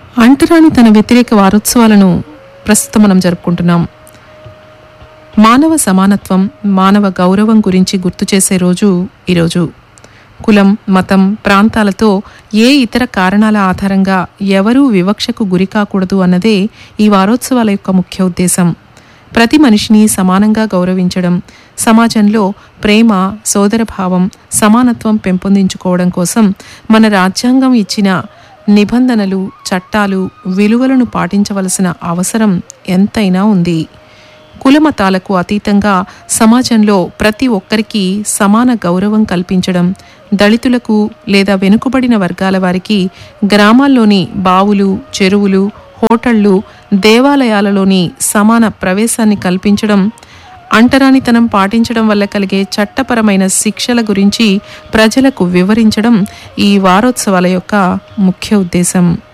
అంటరాని తన వ్యతిరేక వారోత్సవాలను ప్రస్తుతం మనం జరుపుకుంటున్నాం మానవ సమానత్వం మానవ గౌరవం గురించి గుర్తు చేసే రోజు ఈరోజు కులం మతం ప్రాంతాలతో ఏ ఇతర కారణాల ఆధారంగా ఎవరూ వివక్షకు గురి కాకూడదు అన్నదే ఈ వారోత్సవాల యొక్క ముఖ్య ఉద్దేశం ప్రతి మనిషిని సమానంగా గౌరవించడం సమాజంలో ప్రేమ సోదరభావం సమానత్వం పెంపొందించుకోవడం కోసం మన రాజ్యాంగం ఇచ్చిన నిబంధనలు చట్టాలు విలువలను పాటించవలసిన అవసరం ఎంతైనా ఉంది కులమతాలకు అతీతంగా సమాజంలో ప్రతి ఒక్కరికి సమాన గౌరవం కల్పించడం దళితులకు లేదా వెనుకబడిన వర్గాల వారికి గ్రామాల్లోని బావులు చెరువులు హోటళ్లు దేవాలయాలలోని సమాన ప్రవేశాన్ని కల్పించడం అంటరానితనం పాటించడం వల్ల కలిగే చట్టపరమైన శిక్షల గురించి ప్రజలకు వివరించడం ఈ వారోత్సవాల యొక్క ముఖ్య ఉద్దేశం